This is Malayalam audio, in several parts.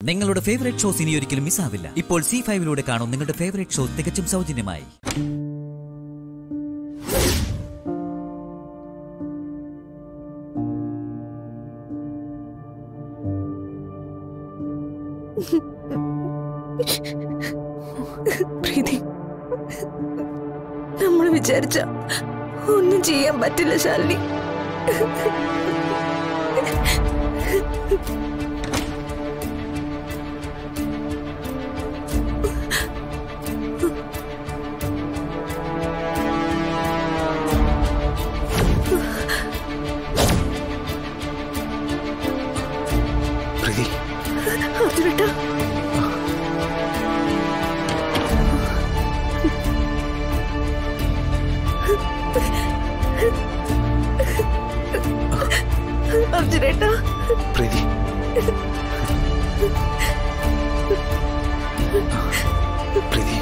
നിങ്ങളുടെ ഫേവറേറ്റ് ഷോസ് ഇനി ഒരിക്കലും മിസ്സാവില്ല ഇപ്പോൾ സി ഫൈവിലൂടെ കാണും നിങ്ങളുടെ ഫേവറേറ്റ് ഷോ തികച്ചും സൗജന്യമായി പ്രീതി നമ്മൾ വിചാരിച്ച ഒന്നും ചെയ്യാൻ പറ്റില്ല ശാലിനി പ്രീതി അർജുനേട്ടാ അർജുനേട്ടാ പ്രീതി പ്രീതി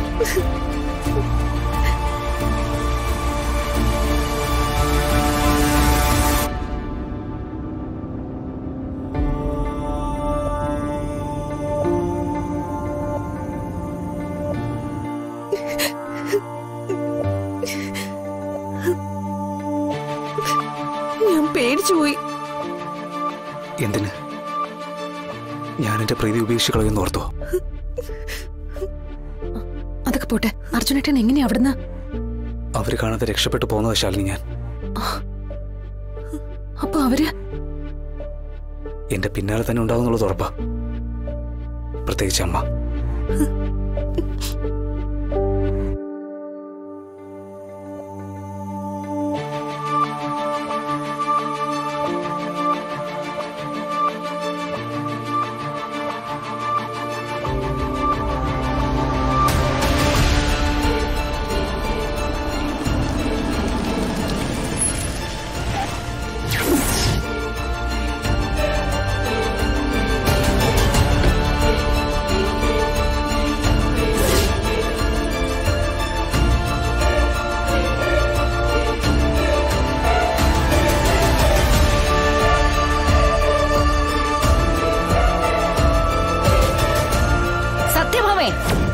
ഞാൻ പേടിച്ചു പോയി എന്തിന് ഞാൻ എന്റെ പ്രീതി ഉപേക്ഷിച്ച് കളയുന്നു ഓർത്തോ അതൊക്കെ പോട്ടെ അർജുനേട്ടൻ എങ്ങനെയാ അവിടുന്ന് അവര് കാണാതെ രക്ഷപ്പെട്ടു പോകുന്നത് ശാലിനി ഞാൻ അപ്പൊ അവര് എന്റെ പിന്നാലെ തന്നെ ഉണ്ടാകുന്നുള്ളത് ഉറപ്പാ പ്രത്യേകിച്ച് അമ്മ സത്യഭാമേ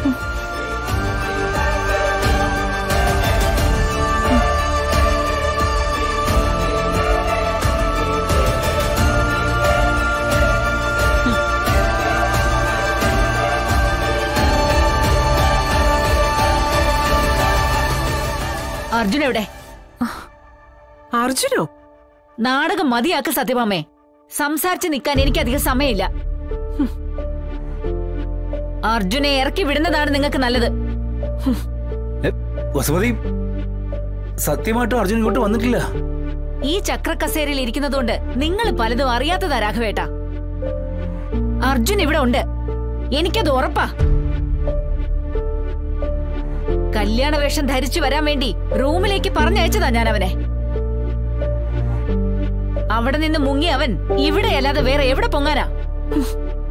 അർജുന എവിടെ അർജുനോ നാടകം മതിയാക്ക് സത്യഭാമേ സംസാരിച്ച് നിൽക്കാൻ എനിക്ക് അധികം സമയമില്ല ഹും. അർജുനെ ഇറക്കി വിടുന്നതാണ് നിങ്ങൾക്ക് നല്ലത് വസുമതി സത്യമായിട്ടും അർജുൻ ഇങ്ങോട്ട് വന്നിട്ടില്ല ഈ ചക്രക്കസേരയിൽ ഇരിക്കുന്നതുകൊണ്ട് നിങ്ങൾ പലതും അറിയാത്തതാ രാഘവേട്ട അർജുൻ ഇവിടെ ഉണ്ട് എനിക്കത് ഉറപ്പാ കല്യാണ വേഷം ധരിച്ചു വരാൻ വേണ്ടി റൂമിലേക്ക് പറഞ്ഞയച്ചതാ ഞാൻ അവനെ അവിടെ നിന്ന് മുങ്ങി അവൻ ഇവിടെ അല്ലാതെ വേറെ എവിടെ പൊങ്ങാനാ ഹും.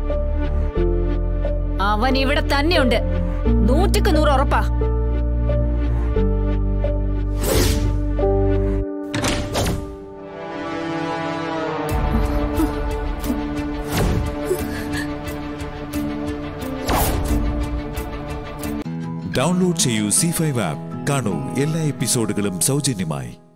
അവൻ ഇവിടെ തന്നെയുണ്ട് നൂറ്റിക്ക് നൂറ് ഉറപ്പാ ഡൗൺലോഡ് ചെയ്യൂ സി ഫൈവ് ആപ്പ് കാണൂ എല്ലാ എപ്പിസോഡുകളും സൗജന്യമായി